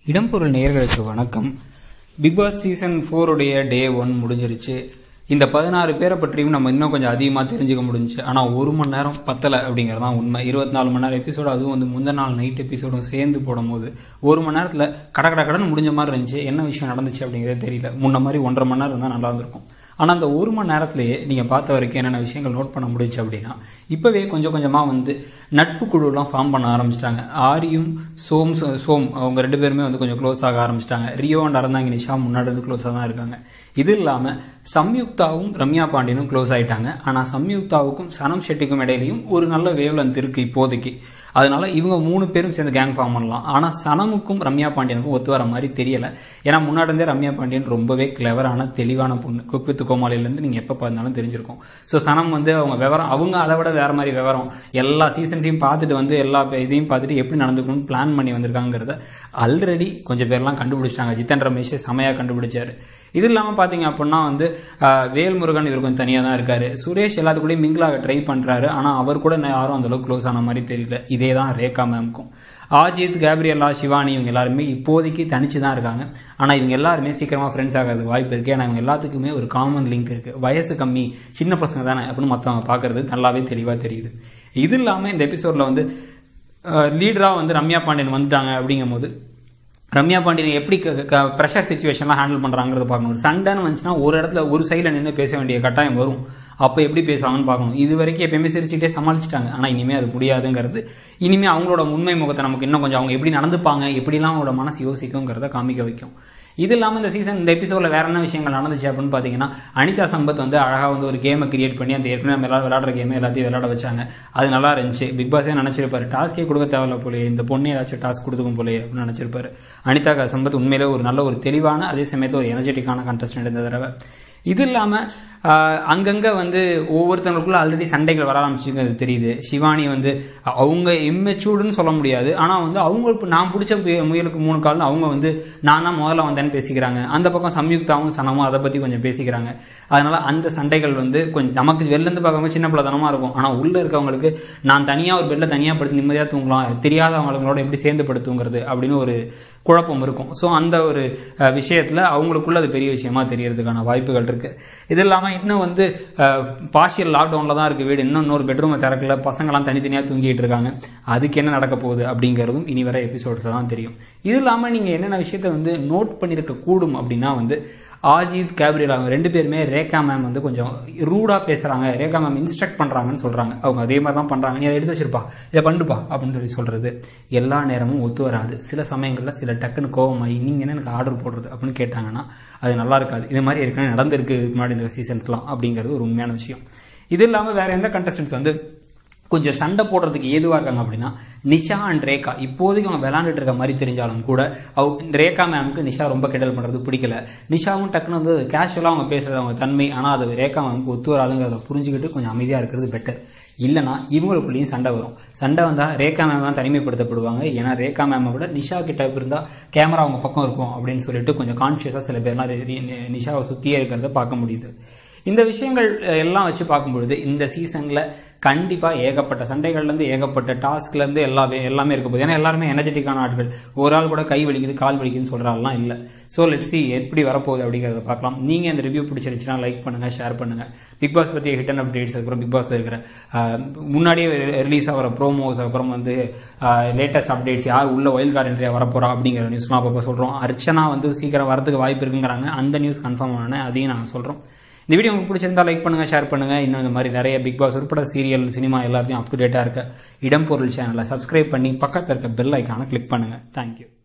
இடம்பொருள் நேயர்களுக்கு வணக்கம் பிக் பாஸ் சீசன் ஃபோருடைய டே ஒன் முடிஞ்சிருச்சு இந்த பதினாறு பேரை பற்றியும் நம்ம இன்னும் கொஞ்சம் அதிகமாக தெரிஞ்சுக்க முடிஞ்சுச்சு ஆனால் ஒரு மணி நேரம் பத்தலை அப்படிங்கிறது தான் உண்மை இருபத்தி நாலு மணி நேரம் எபிசோடு அதுவும் வந்து முந்தின நாள் நைட் எபிசோடும் சேர்ந்து போடும்போது ஒரு மணி நேரத்தில் கட கட கடன்னு முடிஞ்ச மாதிரி இருந்துச்சு என்ன விஷயம் நடந்துச்சு அப்படிங்கிறதே தெரியல முன்ன மாதிரி ஒன்றரை மணி நேரம் இருந்தால் நல்லா இருந்திருக்கும் ஆனால் அந்த ஒரு மணி நேரத்திலேயே நீங்கள் பார்த்த வரைக்கும் என்னென்ன விஷயங்கள் நோட் பண்ண முடிச்சு அப்படின்னா இப்போவே கொஞ்சம் கொஞ்சமாக வந்து நட்பு குழுலாம் ஃபார்ம் பண்ண ஆரம்பிச்சிட்டாங்க ஆரியும் சோம் சோம் அவங்க ரெண்டு பேருமே வந்து கொஞ்சம் க்ளோஸ் ஆக ஆரம்பிச்சிட்டாங்க ரியோ அண்ட் அறந்தாங்க நிஷா முன்னாடி இருந்து க்ளோஸாக தான் இருக்காங்க இது இல்லாமல் சம்யுக்தாவும் ரம்யா பாண்டியனும் க்ளோஸ் ஆயிட்டாங்க ஆனால் சம்யுக்தாவுக்கும் சனம் ஷெட்டிக்கும் இடையிலையும் ஒரு நல்ல வேவ்லென்த் இருக்குது இப்போதைக்கு அதனால இவங்க மூணு பேரும் சேர்ந்து கேங் ஃபார்ம் பண்ணலாம் ஆனால் சனமுக்கும் ரம்யா பாண்டியனுக்கும் ஒத்து வர மாதிரி தெரியல ஏன்னா முன்னாடி இருந்தே ரம்யா பாண்டியன் ரொம்பவே கிளவரான தெளிவான பொண்ணு குப்பித்து கோமாளிலேருந்து நீங்கள் எப்போ பார்த்தாலும் தெரிஞ்சிருக்கும் ஸோ சனம் வந்து அவங்க விவரம் அவங்க அதை விட வேற மாதிரி விவரம் எல்லா சீசன்ஸையும் பார்த்துட்டு வந்து எல்லா இதையும் பார்த்துட்டு எப்படி நடந்துக்கணும்னு பிளான் பண்ணி வந்திருக்காங்கிறத ஆல்ரெடி கொஞ்சம் பேர்லாம் கண்டுபிடிச்சிட்டாங்க ஜித்தன் ரமேஷ் செமையாக கண்டுபிடிச்சாரு இது இல்லாமல் பார்த்தீங்க அப்படின்னா வந்து வேல்முருகன் இவர் கொஞ்சம் தனியாக தான் இருக்காரு சுரேஷ் எல்லாத்துக்கூடயும் மிங்கிளாக ட்ரை பண்ணுறாரு ஆனால் அவர் கூட யாரும் அந்தளவுக்கு க்ளோஸ் ஆன மாதிரி தெரியல இதே தான் ரேகா மேம்க்கும் ஆஜித் கேப்ரியல்லா சிவானி இவங்க எல்லாருமே இப்போதைக்கு தனிச்சு தான் இருக்காங்க ஆனால் இவங்க எல்லாருமே சீக்கிரமாக ஃப்ரெண்ட்ஸ் ஆகிறது வாய்ப்பு இருக்குது ஏன்னா இவங்க எல்லாத்துக்குமே ஒரு காமன் லிங்க் இருக்குது வயசு கம்மி சின்ன பசங்க தானே அப்படின்னு மற்றவங்க பார்க்கறது நல்லாவே தெளிவாக தெரியுது இது இல்லாமல் இந்த எபிசோடில் வந்து லீடராக வந்து ரம்யா பாண்டியன் வந்துட்டாங்க அப்படிங்கும்போது ரம்யா பாண்டியன் எப்படி ப்ரெஷர் சுச்சுவேஷன்லாம் ஹேண்டில் பண்ணுறாங்கிறத பார்க்கணும் சண்டைன்னு வந்துச்சுன்னா ஒரு இடத்துல ஒரு சைடில் நின்று பேச வேண்டிய கட்டாயம் வரும் அப்போ எப்படி பேசுவாங்கன்னு பார்க்கணும் இது வரைக்கும் எப்பயுமே சிரிச்சுட்டே சமாளிச்சிட்டாங்க ஆனால் இனிமேல் அது முடியாதுங்கிறது இனிமேல் அவங்களோட உண்மை முகத்தை நமக்கு இன்னும் கொஞ்சம் அவங்க எப்படி நடந்துப்பாங்க எப்படிலாம் அவங்களோட மனசு யோசிக்குங்கிறத காமிக்க வைக்கும் இது இல்லாமல் இந்த சீசன் இந்த எபிசோடில் வேற என்ன விஷயங்கள் நடந்துச்சு அப்படின்னு பார்த்தீங்கன்னா அனிதா சம்பத் வந்து அழகாக வந்து ஒரு கேமை கிரியேட் பண்ணி அந்த ஏற்கனவே நம்ம எல்லாரும் விளாடுற கேமை எல்லாத்தையும் விளாட வச்சாங்க அது நல்லா இருந்துச்சு பிக் பாஸே நினச்சிருப்பாரு டாஸ்க்கே கொடுக்க தேவையில்ல போலே இந்த பொண்ணு ஏதாச்சும் டாஸ்க் கொடுத்துக்கும் போலே அப்படின்னு நினச்சிருப்பாரு அனிதா சம்பத் உண்மையிலே ஒரு நல்ல ஒரு தெளிவான அதே சமயத்தில் ஒரு எனர்ஜெட்டிக்கான கண்டஸ்டன்ட் இந்த தடவை இது இல்லாமல் அங்கங்கே வந்து ஒவ்வொருத்தவங்களுக்குள்ள ஆல்ரெடி சண்டைகள் வர ஆரம்பிச்சுங்கிறது தெரியுது சிவானி வந்து அவங்க இம்மெச்சூர்டுன்னு சொல்ல முடியாது ஆனால் வந்து அவங்களுக்கு நான் பிடிச்ச முயலுக்கு மூணு கால்னு அவங்க வந்து நான் தான் முதல்ல வந்தேன்னு பேசிக்கிறாங்க அந்த பக்கம் சம்யுக்தாவும் சனமும் அதை பற்றி கொஞ்சம் பேசிக்கிறாங்க அதனால அந்த சண்டைகள் வந்து கொஞ்சம் நமக்கு வெளிலேருந்து பார்க்கும்போது சின்ன பிள்ளைத்தனமாக இருக்கும் ஆனால் உள்ளே இருக்கவங்களுக்கு நான் தனியாக ஒரு பெட்டில் தனியாக படுத்து நிம்மதியாக தூங்கலாம் தெரியாதவங்களோட எப்படி சேர்ந்து படுத்துங்கிறது அப்படின்னு ஒரு குழப்பம் இருக்கும் ஸோ அந்த ஒரு விஷயத்தில் அவங்களுக்குள்ள அது பெரிய விஷயமா தெரியறதுக்கான வாய்ப்புகள் இருக்குது இது இல்லாமல் இன்னும் வந்து பார்ஷியல் லாக்டவுனில் தான் இருக்குது வீடு இன்னும் இன்னொரு பெட்ரூமை திறக்கல பசங்களாம் தனித்தனியாக தூங்கிட்டு இருக்காங்க அதுக்கு என்ன நடக்க போகுது அப்படிங்கிறதும் இனி வர எபிசோட்ஸில் தான் தெரியும் இது இல்லாமல் நீங்கள் என்னென்ன விஷயத்த வந்து நோட் பண்ணியிருக்க கூடும் அப்படின்னா வந்து ஆஜித் கேப்ரியல் அவங்க ரெண்டு பேருமே ரேகா மேம் வந்து கொஞ்சம் ரூடாக பேசுகிறாங்க ரேகா மேம் இன்ஸ்ட்ரக்ட் பண்ணுறாங்கன்னு சொல்கிறாங்க அவங்க அதே மாதிரி தான் பண்ணுறாங்க நீ அதை எடுத்து வச்சிருப்பா இதை பண்ணுப்பா அப்படின்னு சொல்லி சொல்கிறது எல்லா நேரமும் ஒத்து வராது சில சமயங்களில் சில டக்குன்னு கோவமாகி நீங்கள் என்ன எனக்கு ஆர்டர் போடுறது அப்படின்னு கேட்டாங்கன்னா அது நல்லா இருக்காது இது மாதிரி ஏற்கனவே நடந்திருக்கு முன்னாடி இந்த சீசன்ஸ்லாம் அப்படிங்கிறது ஒரு உண்மையான விஷயம் இது இல்லாமல் வேறு எந்த கண்டஸ்டன்ஸ் வந்து கொஞ்சம் சண்டை போடுறதுக்கு ஏதுவாக இருக்காங்க அப்படின்னா நிஷா அண்ட் ரேகா இப்போதைக்கு அவங்க விளாண்டுட்டு இருக்க மாதிரி தெரிஞ்சாலும் கூட அவ ரேகா மேமுக்கு நிஷா ரொம்ப கிண்டல் பண்ணுறது பிடிக்கல நிஷாவும் டக்குன்னு வந்து கேஷுவலாக அவங்க பேசுறது அவங்க தன்மை ஆனால் அது ரேகா மேமுக்கு ஒத்து வராதுங்கிறத புரிஞ்சுக்கிட்டு கொஞ்சம் அமைதியாக இருக்கிறது பெட்டர் இல்லைனா இவங்களுக்குள்ளேயும் சண்டை வரும் சண்டை வந்தால் ரேகா மேம் தான் தனிமைப்படுத்தப்படுவாங்க ஏன்னா ரேகா மேமை விட நிஷா கிட்ட இருந்தால் கேமரா அவங்க பக்கம் இருக்கும் அப்படின்னு சொல்லிட்டு கொஞ்சம் கான்ஷியஸாக சில பேர்லாம் நிஷாவை சுற்றியே இருக்கிறத பார்க்க முடியுது இந்த விஷயங்கள் எல்லாம் வச்சு பார்க்கும்பொழுது இந்த சீசனில் கண்டிப்பாக ஏகப்பட்ட சண்டைகள்லேருந்து ஏகப்பட்ட டாஸ்க்லேருந்து எல்லாமே எல்லாமே இருக்க போகுது ஏன்னா எல்லாருமே எனர்ஜெட்டிக்கான ஆட்கள் ஒரு ஆள் கூட கை வலிக்குது கால் வலிக்குதுன்னு சொல்கிற ஆள்லாம் இல்லை ஸோ லெட் சி எப்படி வரப்போகுது அப்படிங்கிறத பார்க்கலாம் நீங்கள் இந்த ரிவ்யூ பிடிச்சிருந்துச்சுன்னா லைக் பண்ணுங்கள் ஷேர் பண்ணுங்கள் பிக் பாஸ் பற்றி ஹிட் அண்ட் அப்டேட்ஸ் அதுக்கப்புறம் பிக் பாஸில் இருக்கிற முன்னாடியே ரிலீஸ் ஆகிற ப்ரோமோஸ் அப்புறம் வந்து லேட்டஸ்ட் அப்டேட்ஸ் யார் உள்ள ஒயில் கார்டு என்ட்ரியாக வரப்போகிறா அப்படிங்கிற நியூஸ்லாம் அப்பப்போ சொல்கிறோம் அர்ச்சனா வந்து சீக்கிரம் வரதுக்கு வாய்ப்பு இருக்குங்கிறாங்க அந்த நியூஸ் கன்ஃபார்ம் ஆனேன் அதையும் நாங்கள் சொல்கிறோம் இந்த வீடியோ உங்களுக்கு பிடிச்சிருந்தா லைக் பண்ணுங்கள் ஷேர் பண்ணுங்கள் இன்னும் இந்த மாதிரி நிறைய பிக் பாஸ் உட்பட சீரியல் சினிமா எல்லாத்தையும் அப் டு டேட்டாக இருக்க இடம் பொருள் சேனலை சப்ஸ்கிரைப் பண்ணி பக்கத்தில் இருக்க பெல் ஐக்கானை கிளிக் பண்ணுங்கள் தேங்க்யூ